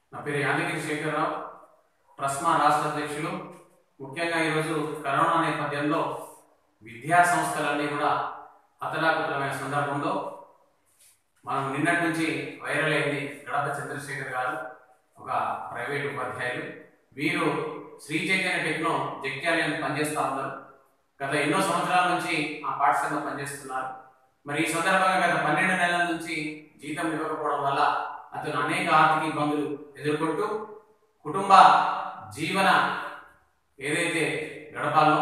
నా పేరు యాదగిరి శేఖరరావు ట్రస్మా రాష్ట్ర అధ్యక్షులు ముఖ్యంగా ఈరోజు కరోనా నేపథ్యంలో విద్యా సంస్థలన్నీ కూడా అతలాకుతలమైన సందర్భంలో మనం నిన్నటి నుంచి వైరల్ అయింది గడప చంద్రశేఖర్ గారు ఒక ప్రైవేట్ ఉపాధ్యాయులు వీరు శ్రీ చైతన్య టెక్నో జగ్త్యాలయం పనిచేస్తూ ఉన్నారు గత ఎన్నో సంవత్సరాల నుంచి ఆ పాఠశాలలో పనిచేస్తున్నారు మరి ఈ సందర్భంగా గత పన్నెండు నెలల నుంచి జీతం ఇవ్వకపోవడం వల్ల అతను అనేక ఆర్థిక ఇబ్బందులు ఎదుర్కొంటూ కుటుంబ జీవన ఏదైతే గడపాలో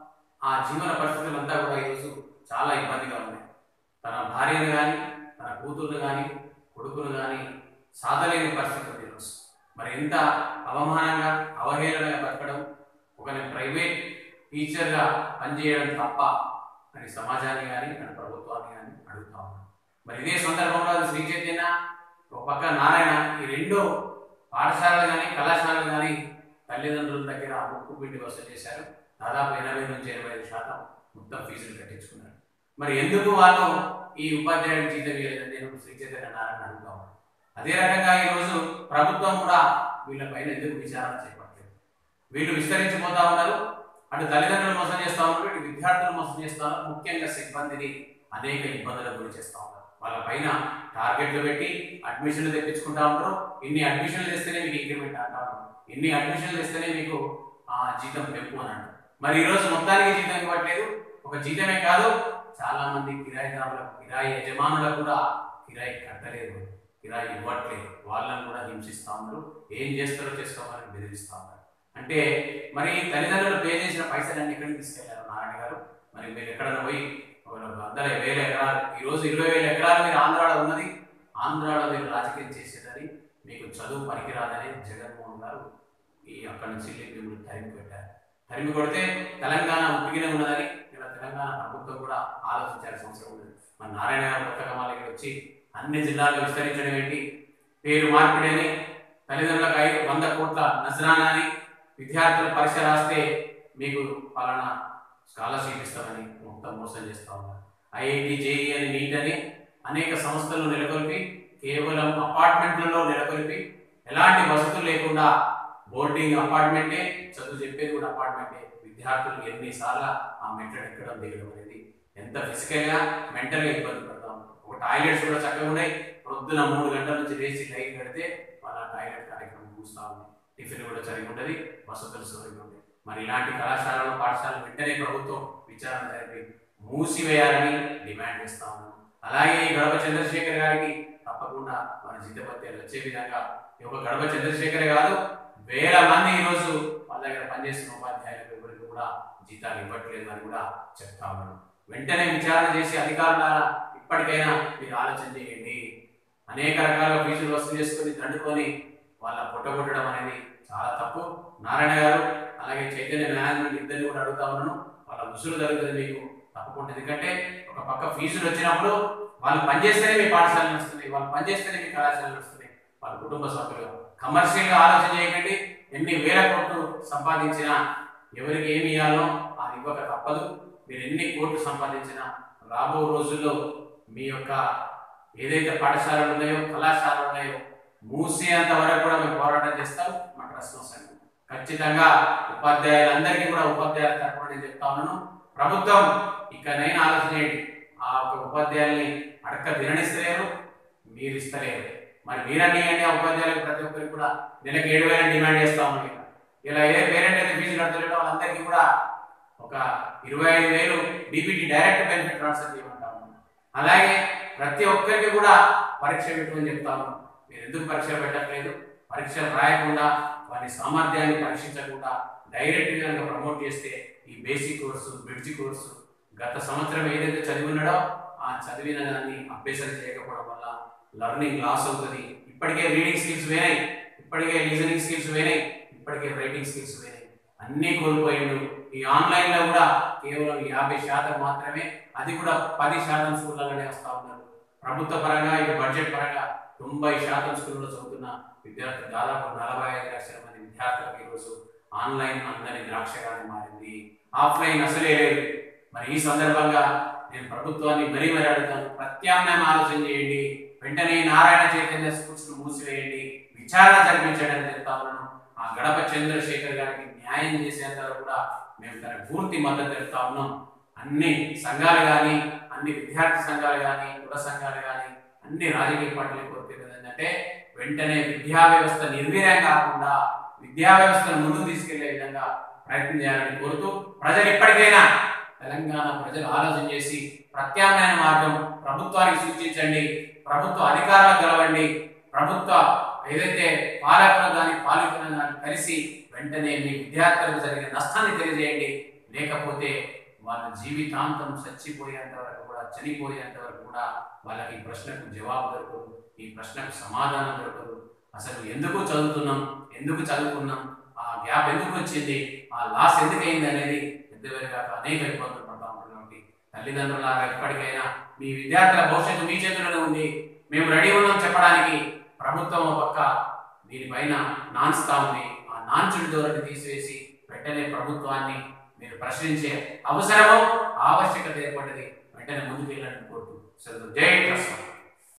ఆ జీవన పరిస్థితులంతా కూడా ఈరోజు చాలా ఇబ్బందిగా ఉన్నాయి తన భార్యను కానీ తన కూతుర్ను కానీ కొడుకును కానీ సాధలేని పరిస్థితి ఉంది ఈరోజు మరి ఎంత అవమానంగా అవహేళనగా బతకడం ఒక ప్రైవేట్ టీచర్గా పనిచేయడం తప్ప అని సమాజాన్ని కానీ అని ప్రభుత్వాన్ని కానీ అడుగుతా ఉన్నాను మరి ఇదే సందర్భంలో అది శ్రీ చైతన్య ఒక పక్క నారాయణ ఈ రెండు పాఠశాలలు కానీ కళాశాలలు కానీ తల్లిదండ్రుల దగ్గర ముక్కు పిండి వసూలు చేశారు దాదాపు ఎనభై నుంచి ఎనభై ఐదు శాతం మొత్తం ఫీజులు కట్టించుకున్నారు మరి ఎందుకు వాళ్ళు ఈ ఉపాధ్యాయుడి జీతం ఇవ్వలేదని నేను శ్రీ చైతన్య నారాయణ అడుగుతా ఉన్నాను అదే రకంగా ఈరోజు ప్రభుత్వం కూడా వీళ్ళపైన ఎందుకు విచారణ చేపట్టలేదు వీళ్ళు విస్తరించిపోతా ఉన్నారు అటు తల్లిదండ్రులు మోసం చేస్తా ఉన్నారు ఇటు విద్యార్థులు మోసం చేస్తా ఉన్నారు ముఖ్యంగా సిబ్బందిని అనేక ఇబ్బందులకు గురి చేస్తా ఉన్నారు వాళ్ళ పైన టార్గెట్లు పెట్టి అడ్మిషన్లు తెప్పించుకుంటా ఉంటారు ఇన్ని అడ్మిషన్లు తెస్తేనే మీకు ఇంక్రిమెంట్ అంటా ఉన్నారు ఇన్ని అడ్మిషన్లు తెస్తేనే మీకు ఆ జీతం పెంపు అని అంటారు మరి ఈ రోజు మొత్తానికి జీతం ఇవ్వట్లేదు ఒక జీతమే కాదు చాలా మంది కిరాయిదారులకు కిరాయి యజమానులకు కూడా కిరాయి కట్టలేదు కిరాయి ఇవ్వట్లేదు వాళ్ళని కూడా హింసిస్తా ఉన్నారు ఏం చేస్తారో చేసుకోవాలని బెదిరిస్తా ఉన్నారు అంటే మరి తల్లిదండ్రులు పే చేసిన పైసలన్నీ ఎక్కడికి తీసుకెళ్లారు నారాయణ గారు మరి మీరు ఎక్కడైనా పోయి ఒక వందల వేల ఎకరాలు ఈ రోజు ఇరవై వేల ఎకరాలు మీరు ఆంధ్రాలో ఉన్నది ఆంధ్రాలో మీరు రాజకీయం చేసేదని మీకు చదువు పనికిరాదని జగన్మోహన్ గారు ఈ అక్కడి నుంచి వెళ్ళి మిమ్మల్ని తరిమి పెట్టారు తరిమి కొడితే తెలంగాణ ఉట్టిగినే ఉన్నదని ఇలా తెలంగాణ ప్రభుత్వం కూడా ఆలోచించాల్సిన అవసరం ఉంది మన నారాయణ గారు కొత్తగా మళ్ళీ వచ్చి అన్ని జిల్లాల్లో విస్తరించడం ఏంటి పేరు మార్పిడి అని తల్లిదండ్రులకు ఐదు వంద కోట్ల నజరానా అని విద్యార్థులు పరీక్ష రాస్తే మీకు పలానా స్కాలర్షిప్ ఇస్తామని మొత్తం మోసం చేస్తా ఉన్నారు ఐఐటి జేఈ అని నీట్ అని అనేక సంస్థలు నెలకొల్పి కేవలం అపార్ట్మెంట్లలో నెలకొల్పి ఎలాంటి వసతులు లేకుండా బోర్డింగ్ అపార్ట్మెంటే చదువు చెప్పేది కూడా అపార్ట్మెంటే విద్యార్థులు ఎన్నిసార్లు ఆ మెట్ల ఎక్కడం దిగడం అనేది ఎంత ఫిజికల్గా మెంటల్గా ఇబ్బంది పడతాం ఒక టాయిలెట్స్ కూడా చక్కగా ఉన్నాయి ప్రొద్దున మూడు గంటల నుంచి లేచి లైన్ కడితే వాళ్ళ టాయిలెట్ కార్యక్రమం చూస్తూ ఉంది టిఫిన్ కూడా సరిగా ఉంటుంది వసతులు సరిగా ఉంటాయి మరి ఇలాంటి కళాశాలలో పాఠశాలలు వెంటనే ప్రభుత్వం విచారణ జరిపి మూసివేయాలని డిమాండ్ చేస్తా ఉన్నాం అలాగే ఈ గడప చంద్రశేఖర్ గారికి తప్పకుండా మన జీతపత్యాలు వచ్చే విధంగా ఈ ఒక గడప చంద్రశేఖరే కాదు వేల మంది ఈరోజు వాళ్ళ దగ్గర పనిచేస్తున్న ఉపాధ్యాయులకు ఎవరికి కూడా జీతాలు ఇవ్వట్లేదు అని కూడా చెప్తా ఉన్నాను వెంటనే విచారణ చేసి అధికారుల ఇప్పటికైనా మీరు ఆలోచన చేయండి అనేక రకాల ఫీజులు వసూలు చేసుకొని దండుకొని వాళ్ళ పుట్టగొట్టడం అనేది చాలా తప్పు నారాయణ గారు అలాగే చైతన్య మేనేజ్మెంట్ ఇద్దరిని కూడా అడుగుతా ఉన్నాను వాళ్ళ ఉసురు జరుగుతుంది మీకు తప్పకుండా ఎందుకంటే ఒక పక్క ఫీజులు వచ్చినప్పుడు వాళ్ళు పనిచేస్తేనే మీ పాఠశాల నడుస్తుంది వాళ్ళు పనిచేస్తేనే మీ కళాశాల నడుస్తుంది వాళ్ళ కుటుంబ సభ్యులు కమర్షియల్ గా ఆలోచన చేయకండి ఎన్ని వేల కోట్లు సంపాదించినా ఎవరికి ఏమి ఇవ్వాలో అది ఇవ్వక తప్పదు మీరు ఎన్ని కోట్లు సంపాదించినా రాబో రోజుల్లో మీ యొక్క ఏదైతే పాఠశాలలు ఉన్నాయో కళాశాలలు ఉన్నాయో మూసేంత వరకు కూడా మేము పోరాటం చేస్తాం మా ట్రస్ట్ సంఘం ఖచ్చితంగా ఉపాధ్యాయులందరికీ కూడా ఉపాధ్యాయుల తరఫున నేను చెప్తా ఉన్నాను ప్రభుత్వం ఇక్కడైనా ఆలోచన చేయండి ఆ ఒక ఉపాధ్యాయుల్ని అడక్క తిననిస్తలేరు మీరు ఇస్తలేరు మరి మీరన్నీ అంటే ఆ ఉపాధ్యాయులకు ప్రతి ఒక్కరికి కూడా నెలకు ఏడు వేల డిమాండ్ చేస్తా ఉన్నాం ఇక. ఇలా ఏ పేరెంట్ అయితే ఫీజు కడతలేడో వాళ్ళందరికీ కూడా ఒక ఇరవై ఐదు వేలు డిబిటీ డైరెక్ట్ బెనిఫిట్ ట్రాన్స్ఫర్ చేయమంటా ఉన్నాం అలాగే ప్రతి ఒక్కరికి కూడా పరీక్ష పెట్టమని చెప్తా ఉన్నాం మీరు ఎందుకు పరీక్ష పెట్టట్లేదు పరీక్ష రాయకుండా వారి సామర్థ్యాన్ని పరీక్షించకుండా డైరెక్ట్ గా కనుక ప్రమోట్ చేస్తే ఈ బేసిక్ కోర్సు బ్రిడ్జ్ కోర్సు గత సంవత్సరం ఏదైతే చదివి ఉన్నాడో ఆ చదివిన దాన్ని అభ్యసన చేయకపోవడం వల్ల లర్నింగ్ లాస్ అవుతుంది ఇప్పటికే రీడింగ్ స్కిల్స్ వేనాయి ఇప్పటికే లిజనింగ్ స్కిల్స్ వేనాయి ఇప్పటికే రైటింగ్ స్కిల్స్ వేనాయి అన్నీ కోల్పోయిండు ఈ ఆన్లైన్ లో కూడా కేవలం యాభై శాతం మాత్రమే అది కూడా పది శాతం స్కూళ్ళలోనే వస్తా ఉన్నారు ప్రభుత్వ పరంగా ఇటు బడ్జెట్ పరంగా తొంభై శాతం స్కూల్లో చదువుతున్న విద్యార్థులు దాదాపు నలభై ఐదు లక్షల మంది విద్యార్థులకు ఈరోజు ఆన్లైన్ అందని ద్రాక్షగానే మారింది ఆఫ్లైన్ అసలే లేదు మరి ఈ సందర్భంగా నేను ప్రభుత్వాన్ని మరీ మరీ అడుగుతాను ప్రత్యామ్నాయం ఆలోచన చేయండి వెంటనే నారాయణ చైతన్య స్కూల్స్ ను మూసివేయండి విచారణ జరిపించడానికి చెప్తా ఉన్నాను ఆ గడప చంద్రశేఖర్ గారికి న్యాయం చేసేంత వరకు కూడా మేము తన పూర్తి మద్దతు తెలుపుతా ఉన్నాం అన్ని సంఘాలు కానీ అన్ని విద్యార్థి సంఘాలు కానీ కుల సంఘాలు కానీ అన్ని రాజకీయ పార్టీలు కోరుకునేది ఏంటంటే వెంటనే విద్యా వ్యవస్థ నిర్వీర్యం కాకుండా విద్యా వ్యవస్థను ముందుకు తీసుకెళ్లే విధంగా ప్రయత్నం చేయాలని కోరుతూ ప్రజలు ఇప్పటికైనా తెలంగాణ ప్రజలు ఆలోచన చేసి ప్రత్యామ్నాయ మార్గం ప్రభుత్వానికి సూచించండి ప్రభుత్వ అధికారులకు గెలవండి ప్రభుత్వ ఏదైతే పాలకులు కానీ పాలకులను కానీ కలిసి వెంటనే మీ విద్యార్థులకు జరిగిన నష్టాన్ని తెలియజేయండి లేకపోతే వాళ్ళ జీవితాంతం చచ్చిపోయేంత వరకు కూడా చనిపోయేంత వరకు కూడా వాళ్ళకి ఈ ప్రశ్నకు జవాబు దొరకదు ఈ ప్రశ్నకు సమాధానం దొరకదు అసలు ఎందుకు చదువుతున్నాం ఎందుకు చదువుకున్నాం ఆ గ్యాప్ ఎందుకు వచ్చింది ఆ లాస్ ఎందుకు అయింది అనేది పెద్దవారిగా అనేక ఇబ్బందులు పడతా ఉంటున్నటువంటి తల్లిదండ్రులాగా ఎప్పటికైనా మీ విద్యార్థుల భవిష్యత్తు మీ చేతుల్లోనే ఉంది మేము రెడీ ఉన్నాం చెప్పడానికి ప్రభుత్వం ఒక పక్క దీనిపైన నాన్స్తా ఉంది ఆ నాన్చుడి ధోరణి తీసివేసి వెంటనే ప్రభుత్వాన్ని మీరు ప్రశ్నించే అవసరము ఆవశ్యకత ఏర్పడ్డది వెంటనే ముందుకు వెళ్ళాలని కోరుతూ సెలవు జై ప్రసాద్